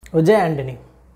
விஜய் ஆண்டனி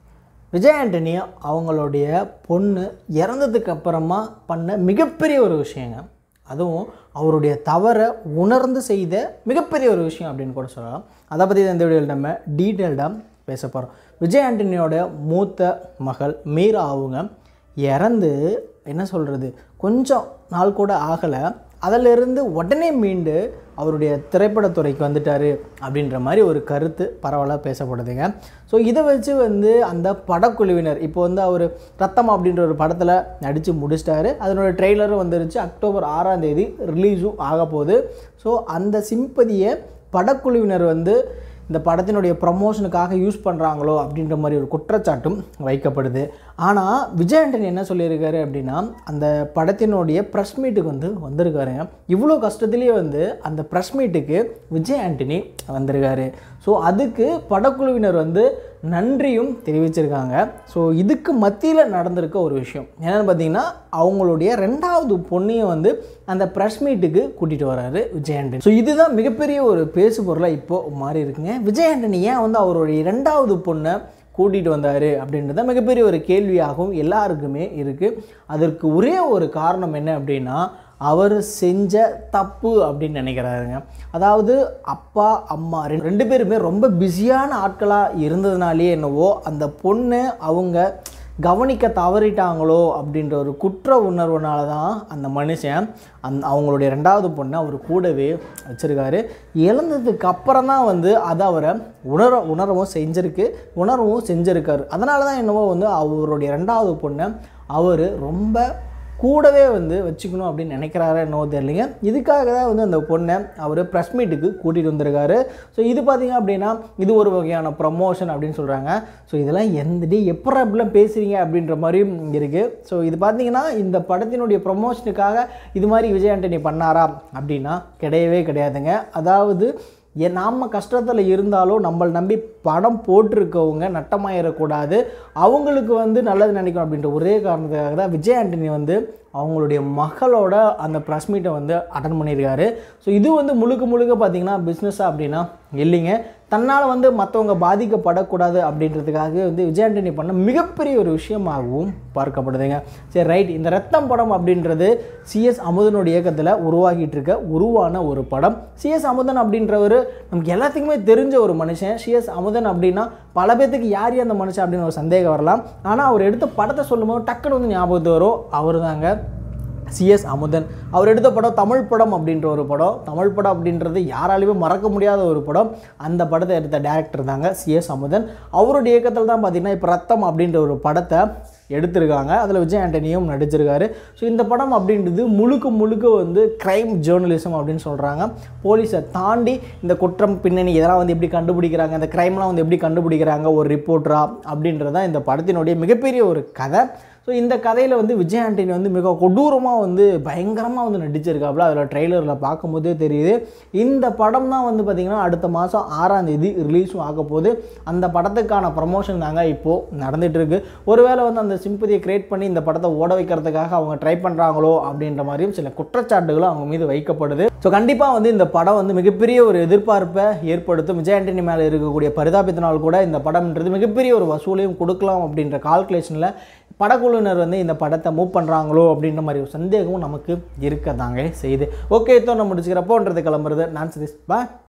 விஜய் ஆண்டனி அவங்களுடைய பொண்ணு இறந்ததுக்கு அப்புறமா பண்ண மிகப்பெரிய ஒரு விஷயங்க அதுவும் அவருடைய தவறை உணர்ந்து செய்த மிகப்பெரிய ஒரு விஷயம் அப்படின்னு கூட சொல்லலாம் அதை பற்றி இந்த வீடியோவில் நம்ம டீட்டெயில்டாக பேச போகிறோம் விஜய் ஆண்டனியோட மூத்த மகள் மீரா அவங்க இறந்து என்ன சொல்கிறது கொஞ்சம் நாள் கூட ஆகலை அதிலிருந்து உடனே மீண்டு அவருடைய திரைப்படத்துறைக்கு வந்துட்டார் அப்படின்ற மாதிரி ஒரு கருத்து பரவலாக பேசப்படுதுங்க ஸோ இதை வச்சு வந்து அந்த படக்குழுவினர் இப்போ வந்து அவர் ரத்தம் அப்படின்ற ஒரு படத்தில் நடித்து முடிச்சிட்டாரு அதனோட ட்ரெய்லரும் வந்துருச்சு அக்டோபர் ஆறாம் தேதி ரிலீஸும் ஆக போகுது ஸோ அந்த சிம்பதியை படக்குழுவினர் வந்து இந்த படத்தினுடைய ப்ரமோஷனுக்காக யூஸ் பண்ணுறாங்களோ அப்படின்ற மாதிரி ஒரு குற்றச்சாட்டும் வைக்கப்படுது ஆனால் விஜய் ஆண்டனி என்ன சொல்லியிருக்காரு அப்படின்னா அந்த படத்தினுடைய ப்ரெஸ் மீட்டுக்கு வந்து வந்திருக்காருங்க இவ்வளோ கஷ்டத்துலேயே வந்து அந்த ப்ரெஸ் மீட்டுக்கு விஜய் ஆண்டனி வந்திருக்காரு ஸோ அதுக்கு படக்குழுவினர் வந்து நன்றியும் தெரிவிச்சிருக்காங்க ஸோ இதுக்கு மத்தியில் நடந்திருக்க ஒரு விஷயம் என்னென்னு பார்த்தீங்கன்னா அவங்களுடைய ரெண்டாவது பொண்ணையும் வந்து அந்த ப்ரெஸ் மீட்டுக்கு கூட்டிகிட்டு வராரு விஜய் ஆண்டனி ஸோ இதுதான் மிகப்பெரிய ஒரு பேசு பொருளாக இப்போது மாறி இருக்குங்க விஜய் ஆண்டனி ஏன் வந்து அவருடைய ரெண்டாவது பொண்ணை கூட்டிகிட்டு வந்தார் அப்படின்றத மிகப்பெரிய ஒரு கேள்வியாகவும் எல்லாருக்குமே இருக்குது அதற்கு ஒரே ஒரு காரணம் என்ன அப்படின்னா அவர் செஞ்ச தப்பு அப்படின்னு நினைக்கிறாருங்க அதாவது அப்பா அம்மா ரெண்டு ரெண்டு பேருமே ரொம்ப பிஸியான ஆட்களாக இருந்ததுனாலே என்னவோ அந்த பொண்ணு அவங்க கவனிக்க தவறிட்டாங்களோ அப்படின்ற ஒரு குற்ற உணர்வுனால தான் அந்த மனுஷன் அந் அவங்களுடைய ரெண்டாவது பொண்ணை அவர் கூடவே வச்சுருக்காரு இழந்ததுக்கு அப்புறம் தான் வந்து அதை அவரை உணர உணரவும் செஞ்சிருக்கு உணரவும் செஞ்சுருக்காரு அதனால தான் என்னவோ வந்து அவருடைய ரெண்டாவது பொண்ணை அவர் ரொம்ப கூடவே வந்து வச்சுக்கணும் அப்படின்னு நினைக்கிறாரு என்னவோ தெரியலைங்க இதுக்காக தான் வந்து அந்த பொண்ணை அவர் ப்ரெஸ் மீட்டுக்கு கூட்டிகிட்டு வந்திருக்காரு ஸோ இது பார்த்திங்க அப்படின்னா இது ஒரு வகையான ப்ரமோஷன் அப்படின்னு சொல்கிறாங்க ஸோ இதெல்லாம் எந்த டே எப்போ இப்படிலாம் பேசுகிறீங்க அப்படின்ற மாதிரியும் இருக்குது ஸோ இது பார்த்தீங்கன்னா இந்த படத்தினுடைய ப்ரமோஷனுக்காக இது மாதிரி விஜய் ஆண்டனி பண்ணாரா அப்படின்னா கிடையவே கிடையாதுங்க அதாவது ஏன் நாம் கஷ்டத்தில் இருந்தாலும் நம்மளை நம்பி படம் போட்டிருக்கவங்க நட்டமாயிடக்கூடாது அவங்களுக்கு வந்து நல்லது நினைக்கணும் அப்படின்ற ஒரே காரணத்துக்காக தான் விஜய் ஆண்டனி வந்து அவங்களுடைய மகளோட அந்த ப்ரெஸ் மீட்டை வந்து அட்டன் பண்ணியிருக்காரு ஸோ இது வந்து முழுக்க முழுக்க பார்த்திங்கன்னா பிஸ்னஸாக அப்படின்னா இல்லைங்க தன்னால் வந்து மற்றவங்க பாதிக்கப்படக்கூடாது அப்படின்றதுக்காக வந்து விஜய் ஆண்டனி பண்ண மிகப்பெரிய ஒரு விஷயமாகவும் பார்க்கப்படுதுங்க சரி ரைட் இந்த ரத்தம் படம் அப்படின்றது சிஎஸ் அமுதனுடைய இயக்கத்தில் உருவாகிட்டு இருக்க உருவான ஒரு படம் சிஎஸ் அமுதன் அப்படின்றவர் நமக்கு எல்லாத்துக்குமே தெரிஞ்ச ஒரு மனுஷன் சிஎஸ் அமுதன் அப்படின்னா பல பேர்த்துக்கு யார் அந்த மனுஷன் அப்படின்னு ஒரு சந்தேகம் வரலாம் ஆனால் அவர் எடுத்த படத்தை சொல்லும்போது டக்குன்னு வந்து ஞாபகத்து வரும் அவர் தாங்க சிஎஸ் அமுதன் அவர் எடுத்த படம் தமிழ் படம் அப்படின்ற ஒரு படம் தமிழ் படம் அப்படின்றது யாராலையுமே மறக்க முடியாத ஒரு படம் அந்த படத்தை எடுத்த டேரக்டர் தாங்க சிஎஸ் அமுதன் அவருடைய இயக்கத்தில் தான் பார்த்திங்கன்னா இப்போ ரத்தம் அப்படின்ற ஒரு படத்தை எடுத்திருக்காங்க அதில் விஜய் ஆண்டனியும் நடிச்சிருக்காரு ஸோ இந்த படம் அப்படின்றது முழுக்க முழுக்க வந்து க்ரைம் ஜேர்னலிசம் அப்படின்னு சொல்கிறாங்க போலீஸை தாண்டி இந்த குற்றம் பின்னணி இதெல்லாம் வந்து எப்படி கண்டுபிடிக்கிறாங்க இந்த க்ரைம்லாம் வந்து எப்படி கண்டுபிடிக்கிறாங்க ஒரு ரிப்போர்ட்டரா அப்படின்றது தான் இந்த படத்தினுடைய மிகப்பெரிய ஒரு கதை ஸோ இந்த கதையில் வந்து விஜய் ஆண்டனி வந்து மிக கொடூரமாக வந்து பயங்கரமாக வந்து நடிச்சிருக்காப்புல அதில் ட்ரெய்லரில் பார்க்கும்போதே தெரியுது இந்த படம் தான் வந்து பார்த்திங்கன்னா அடுத்த மாதம் ஆறாம் தேதி ரிலீஸும் ஆக போகுது அந்த படத்துக்கான ப்ரமோஷன் தாங்க இப்போது நடந்துகிட்ருக்கு ஒருவேளை வந்து அந்த சிம்பதியை க்ரியேட் பண்ணி இந்த படத்தை ஓட வைக்கிறதுக்காக அவங்க ட்ரை பண்ணுறாங்களோ அப்படின்ற மாதிரியும் சில குற்றச்சாட்டுகளும் அவங்க மீது வைக்கப்படுது ஸோ கண்டிப்பாக வந்து இந்த படம் வந்து மிகப்பெரிய ஒரு எதிர்பார்ப்பை ஏற்படுத்தும் விஜய் ஆண்டனி மேலே இருக்கக்கூடிய பரிதாபத்தினால் கூட இந்த படம்ன்றது மிகப்பெரிய ஒரு வசூலையும் கொடுக்கலாம் அப்படின்ற கால்குலேஷனில் படக்குழுவினர் வந்து இந்த படத்தை மூவ் பண்ணுறாங்களோ அப்படின்ற மாதிரி ஒரு சந்தேகமும் நமக்கு இருக்க தாங்க செய்யுது ஓகே இதோ நம்ம முடிச்சுக்கிறப்போன்றது கிளம்புறது நான் சதீஷ் பா